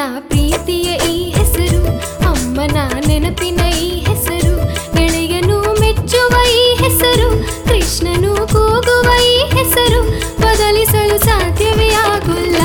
ಪ್ರೀತಿಯ ಈ ಹೆಸರು ಅಮ್ಮನ ನೆನಪಿನ ಈ ಹೆಸರು ಗೆಳೆಯನು ಮೆಚ್ಚುವ ಈ ಹೆಸರು ಕೃಷ್ಣನು ಕೂಗುವ ಈ ಹೆಸರು ಬದಲಿಸಲು ಸಾಧ್ಯವೇ ಆಗುಲ್ಲ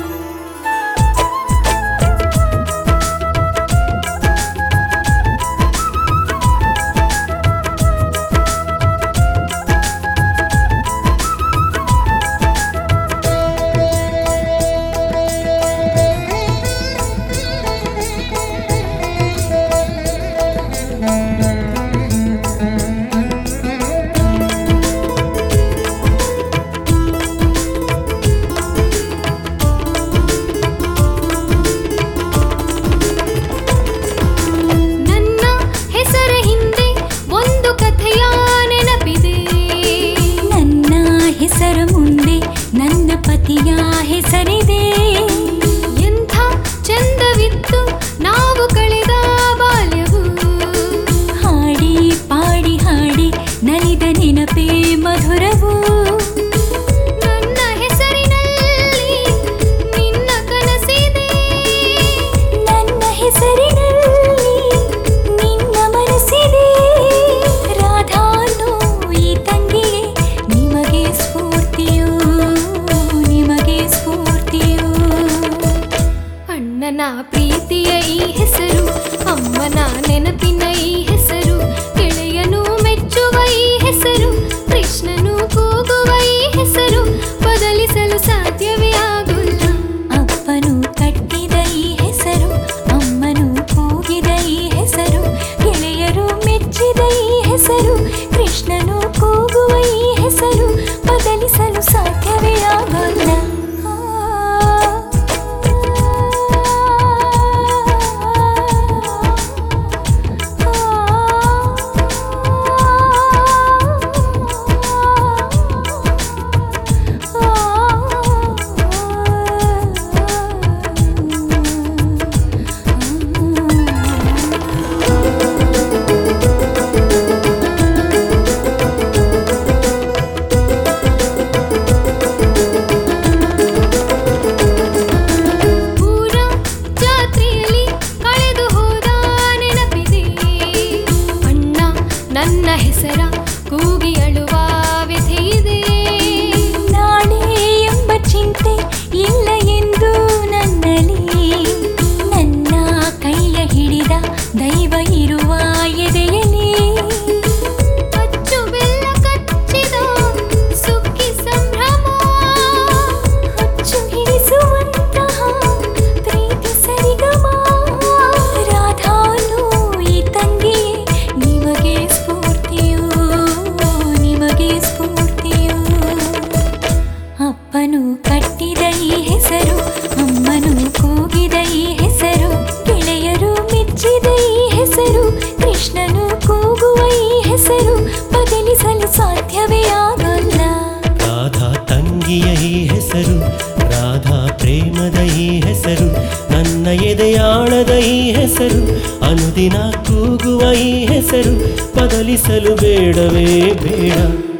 ನನ್ನ ಹೆಸರ ಹಿಂದೆ ಒಂದು ಕಥೆಯ ನೆನಪಿದೆ ನನ್ನ ಹೆಸರ ಮುಂದೆ ನನ್ನ ಪತಿಯ ಹೆಸರಿದೆ ಎಂಥ ಚಂದವಿತ್ತು ನಾವು ಕಳೆದ ಬಾಲ್ಯವು ಹಾಡಿ ಪಾಡಿ ಹಾಡಿ ನಲಿದ ನೆನಪೇ ಮಧುರವು ನನ್ನ ಹೆಸರಿನಲ್ಲಿ ನಿನ್ನ ಕನಸಿದೆ ನನ್ನ ಹೆಸರಿನಲ್ಲಿ ನಿನ್ನ ಮನಸ್ಸಿದೆ ರಾಧಾನು ಈ ತಂಗಿಗೆ ನಿಮಗೆ ಸ್ಫೂರ್ತಿಯು ನಿಮಗೆ ಸ್ಫೂರ್ತಿಯು ಅಣ್ಣನ ಪ್ರೀತಿಯ ಈ ಹೆಸರು ಅಮ್ಮನ ನೆನಪಿನ ಈ ಹೆಸರು ಗೆಳೆಯನು ಮೆಚ್ಚುವ ಈ ಹೆಸರು ಕೃಷ್ಣನು ಕೂಗುವ ಈ ಹೆಸರು ಬದಲಿಸಲು ಸಾಧ್ಯವೇ ಆಗುಲ್ಲ ಅಪ್ಪನು ಕಟ್ಟಿದ ಈ ಹೆಸರು ಅಮ್ಮನು ಕೂಗಿದ ಈ ಹೆಸರು ಗೆಳೆಯರು ಮೆಚ್ಚಿದ ಈ ಹೆಸರು ಕೃಷ್ಣನು ಕೂಗುವ ಈ ಹೆಸರು ಬದಲಿಸಲು ಸಾಧ್ಯವೇ ಆಗೋಲ್ಲ ಊರ ಜಾತ್ರೆಯಲ್ಲಿ ಕಳೆದು ಹೋದ ನೆನಪಿದೆ ಅಣ್ಣ ನನ್ನ ಹೆಸರ ಕೂಗಿ ಅಳುವ ವ್ಯಥೆಯಿದೆ ನಾಳೆ ಎಂಬ ಚಿಂತೆ ಇಲ್ಲ ಎಂದು ನನ್ನಲ್ಲಿ ನನ್ನ ಕೈಯ ಹಿಡಿದ ದೈವ ಇರುವ ಎದೆಯಲ್ಲಿ ಅಚ್ಚು ಬೆಲ್ಲ ಕಚ್ಚಿದ ಸುಖಿ ಸಂಭ್ರಮ ಹುಚ್ಚು ಹಿಡಿಸುವಂತಹ ಪ್ರೀತಿ ಸರಿಗಮ ರಾಧಾನು ಈ ತಂಗಿಯೇ ನಿಮಗೆ ಸ್ಫೂರ್ತಿಯು ನಿಮಗೆ ಸ್ಫೂರ್ತಿಯು ಅಪ್ಪನು ಕಟ್ಟಿದ ಈ ಹೆಸರು ಅಮ್ಮನು ಕೂಗಿದ ಈ ಹೆಸರು ಗೆಳೆಯರು ಮೆಚ್ಚಿದ ಈ ಹೆಸರು ಕೃಷ್ಣನು ಕೂಗುವ ಈ ಹೆಸರು ಬದಲಿಸಲು ಸಾಧ್ಯವೇ ಆಗಲ್ಲ ರಾಧಾ ತಂಗಿಯ ಈ ಹೆಸರು ರಾಧಾ ಪ್ರೇಮದ ಈ ಹೆಸರು ನನ್ನ ಎದೆಯಾಳದ ಈ ಹೆಸರು ಅನುದಿನ ಕೂಗುವ ಈ ಹೆಸರು ಬದಲಿಸಲು ಬೇಡವೇ ಬೇಡ